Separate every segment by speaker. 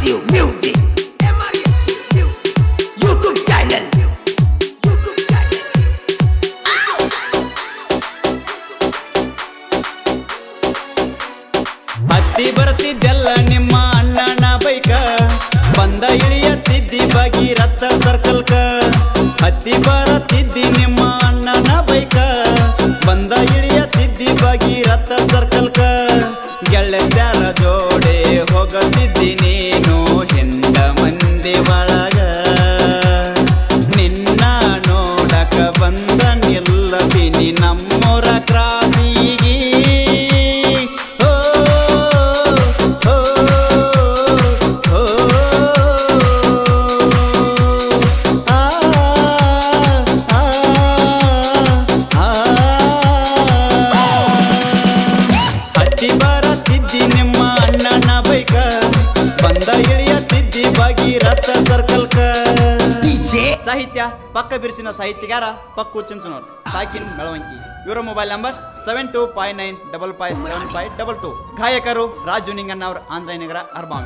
Speaker 1: MRSU Music. MRSU Music. YouTube channel. YouTube channel.
Speaker 2: ಹತ್ತಿ ಬರ್ತಿದ್ದೆಲ್ಲ ನಿಮ್ಮ ಅಣ್ಣನ ಬೈಕ ಬಂದ ಇಳಿಯತ್ತಿದ್ದಿ ಭಗೀರಥ ಸರ್ಕಲ್ಕ ಹತ್ತಿ ಬರತ್ತಿದ್ದಿ ನಿಮ್ಮ ಅಣ್ಣನ ಬೈಕ ಬಂದ ಇಳಿಯತ್ತಿದ್ದಿ ಭಗೀರಥ ಸರ್ಕಲ್ಕ ಗೆಳೆತ್ಯಾರ ಜೋಡೆ ಹೋಗತ್ತಿದ್ದಿ ನೀನು ಹೆಂಡ ಮಂದಿ ಒಳಗ ನಿನ್ನ ನೋಡಕ ಬಂದ ನಿಲ್ಲತೀನಿ ನಮ್ಮೂರ ಕ್ರಾಂತಿಗೆ ಓ, ಓ, ಓ, ಆ, ಆ, ಆ, ಆ. ಹತ್ತಿ ಬರತ್ತಿದ್ದಿ ನಿಮ್ಮ ಅಣ್ಣನ ಬೈಕ ಬಂದ ಇಳಿಯತ್ತಿದ್ದಿ ಭಗೀರಥ ಸರ್ಕಲ್ಕ
Speaker 1: DJ.
Speaker 2: ಸಾಹಿತ್ಯ ಪಕ್ಕ ಬಿರ್ಸಿನ ಸಾಹಿತ್ಯಗಾರ ಪಕ್ಕು ಚುಂಚನೂರ್ ಸಾಕಿನ್ ಮೆಳವಂಕಿ ಇವರ mobile number seven two five nine double five seven five double two ಗಾಯಕರು ರಾಜು ನಿಂಗಣ್ಣವ್ರ ಆಂಧ್ರನಗರ ಅರ್ಬಾವಿ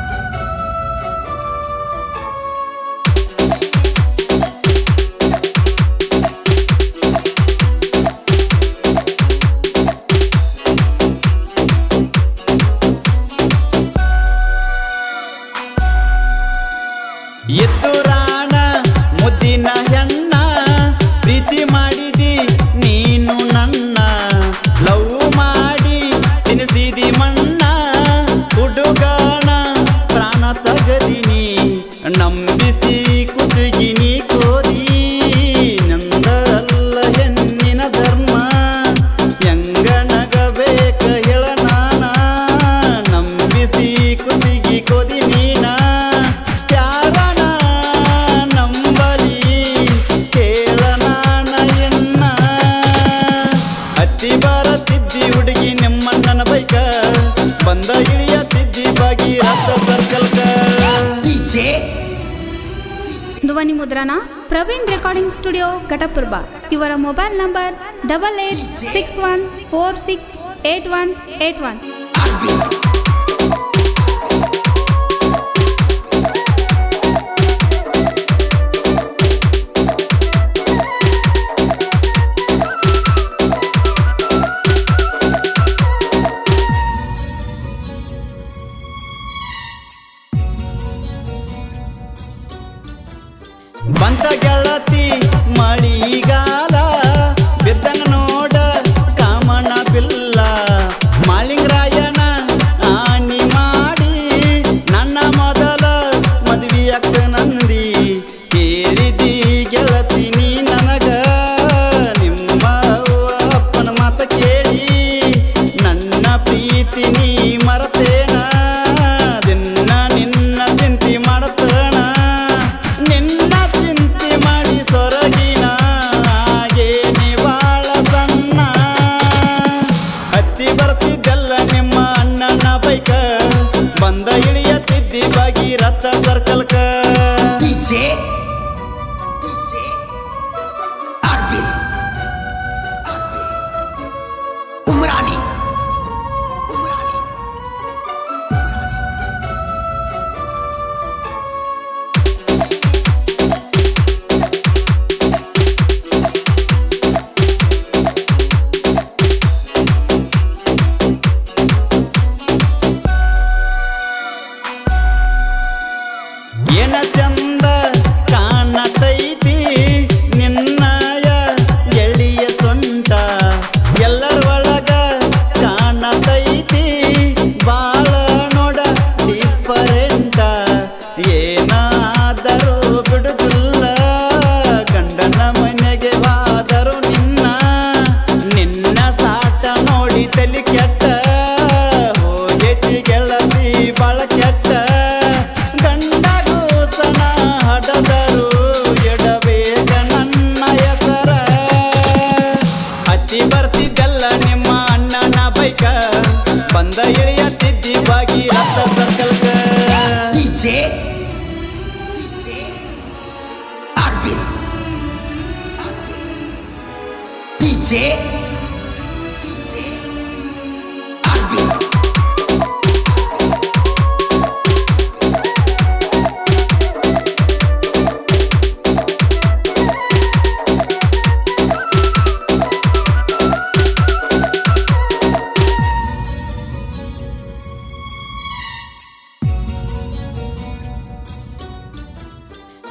Speaker 2: ಎತ್ತು ರಾಣ ಮುದ್ದಿನ ಹೆಣ್ಣ ಪ್ರೀತಿ ಮಾಡಿದಿ ನೀನು ನನ್ನ ಲವ್ ಮಾಡಿ ತಿನಿಸಿದಿ ಮಣ್ಣ ಹುಡುಗನ ಪ್ರಾಣ ತಗದಿನಿ ನಂಬಿಸಿ ಕುದುಗಿನಿ ಕೋದಿ ನಂದಲ್ಲ ಹೆಣ್ಣಿನ ಧರ್ಮ ಹೆಂಗ ನಗಬೇಕ ಹೇಳ ನಾನ ನಂಬಿಸಿ ಕುದಿಗಿ ಕೊದಿ ನೀನ ಯಾರನ ನಂಬಲಿ ಕೇಳ ನಾನ ಎನ್ನ ಹತ್ತಿ ಬರತಿದ್ದಿ ಹುಡುಗಿ ನಿಮ್ಮಣ್ಣನ ಬೈಕ ಬಂದ ಇಳಿಯತ್ತಿದ್ದಿ ಭಗೀರಥ ಸರ್ಕಲ್ಕ
Speaker 1: DJ.
Speaker 3: ಧ್ವನಿ ಮುದ್ರಣ ಪ್ರವೀಣ್ ರೆಕಾರ್ಡಿಂಗ್ ಸ್ಟುಡಿಯೋ ಘಟಪುರ್ಬ ಇವರ mobile number double eight six one four six eight one eight one
Speaker 2: ಬಂತ ಗೆಳತಿ ಮಳಿಗಾಲ ಬಿದ್ದಂಗ ನೋಡ ಕಾಮನ ಬಿಲ್ಲ ಮಾಳಿಂಗರಾಯನ ಆನಿ ಮಾಡಿ ನನ್ನ ಮೊದಲ ಮದುವೆಯಕ್ಕ ನಂದಿ ಕೇಳಿದಿ ಗೆಳತಿ ನೀ ನನಗ ನಿಮ್ಮ ಅವ್ವ ಅಪ್ಪನ ಮಾತ ಕೇಳಿ ನನ್ನ ಪ್ರೀತಿ ನೀ ಮರತೇನ ದಿನ ನಿನ್ನ ಚಿಂತೆ ಮಾಡತೇಣ ನಿನ್ನ ಚಿಂತೆ ಮಾಡಿ ಸೊರಗಿನ ಹಾಗೇನಿ ಬಾಳ ಸಣ್ಣ ಹತ್ತಿ ಬರ್ತಿದ್ದಲ್ಲ ನಿಮ್ಮ ಅಣ್ಣನ ಬೈಕ ಬಂದ ಇಳಿಯತ್ತಿದ್ದಿ Bhagiratha ಸರ್ಕಲ್ಕ
Speaker 1: DJ. DJ. Arvind. Umrani. Umrani.
Speaker 2: ಏನ ಚಂದ ಕಾಣತೈತಿ ನಿನ್ನಯ ಎಳಿಯ ಸೊಂಟ ಎಲ್ಲರ ಒಳಗ ಕಾಣತೈತಿ ಬಾಳ ನೋಡ ಡಿಫರೆಂಟ ಏನಾದರೂ ಬಿಡುದಿಲ್ಲ ಗಂಡನ ಮನೆಗೆ ಹೋದರು ನಿನ್ನ ನಿನ್ನ ಸಾಟ ನೋಡಿ ತಲಿ ಕೆಟ್ಟ ಹೋಗೈತಿ ಗೆಳತಿ ಬಾಳ ಕೆಟ್ಟ ಗಂಡಗೂ ಸಣ ಹಡದರು ಎಡಬೇಗ ನನ್ನ ಹೆಸರ ಹತ್ತಿ ಬರ್ತಿದ್ದಲ್ಲ ನಿಮ್ಮ ಅಣ್ಣನ ಬೈಕ ಬಂದ ಇಳಿಯತ್ತಿದ್ದಿ Bhagiratha ಸರ್ಕಲ್ಕ
Speaker 1: DJ. DJ. Arvind. Arvind. DJ. DJ. Arvind.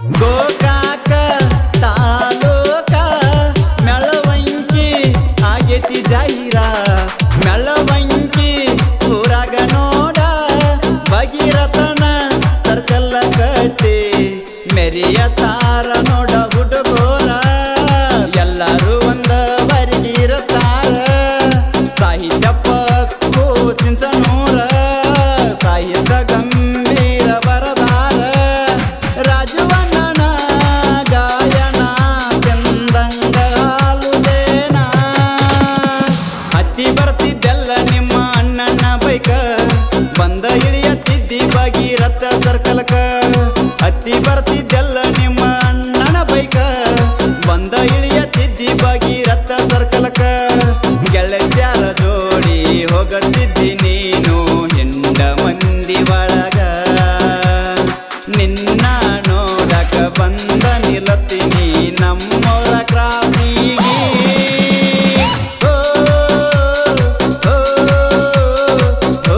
Speaker 2: Gokak ತಾಲೂಕ ಮೆಳವಂಕಿ ಆಗೇತಿ ಜಾಹಿರ ಮೆಳವಂಕಿ ಊರಾಗ ನೋಡ ಭಗೀರಥನ ಸರ್ಕಲ್ಲ ಕಟ್ಟಿ ಮೆರಿಯ ತಾರ ನೋಡ ಹುಡುಗೋರ ಎಲ್ಲರೂ ಒಂದ ಬರಿಗಿರುತ್ತಾರ ಸಾಹಿತ್ಯ ಪಕ್ಕು ಚಿಂಚನೂರ ಸಾಹಿತ್ಯ ಗಂಭೀರ ಬರದಾರ ರಾಜವಣ್ಣನ ಗಾಯನ ಚಂದಂಗ ಹಾಲುದೇನ ಹತ್ತಿ ಬರ್ತಿದ್ದೆಲ್ಲ ನಿಮ್ಮ ಅಣ್ಣನ ಬೈಕ ಬಂದ ಇಳಿಯತ್ತಿದ್ದಿ ಭಗೀರಥ ಸರ್ಕಲ್ಕ ಹತ್ತಿ ಬರ್ತಿದ್ದೆಲ್ಲ ನಿಮ್ಮ ಅಣ್ಣನ ಬೈಕ ಬಂದ ಇಳಿಯತ್ತಿದ್ದಿ ಭಗೀರಥ ಸರ್ಕಲ್ಕ ಗೆಳತ್ಯಾರ ಜೋಡಿ ಹೋಗತ್ತಿದ್ದಿ ನೀನು ಹೆಂಡ ಮಂದಿ ಒಳಗ ನಿನ್ನ ನೋಡಕ ಬಂದ ನಿಲತೀನಿ ನಮ್ಮವರ ಕ್ರಾಂತಿಗೆ ಓ, ಓ, ಓ,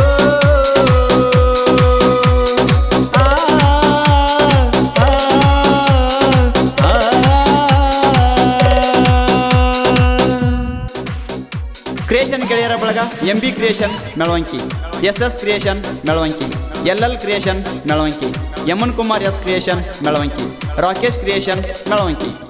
Speaker 2: ಆ, ಆ, ಆ. ಕ್ರಿಯೇಷನ್ ಗೆಳೆಯರ ಬಳಗ M B creation Melavanki S S creation Melavanki L L creation Melavanki Yaman Kumar S creation Melavanki Rakesh creation ಮೆಳವಂಕಿ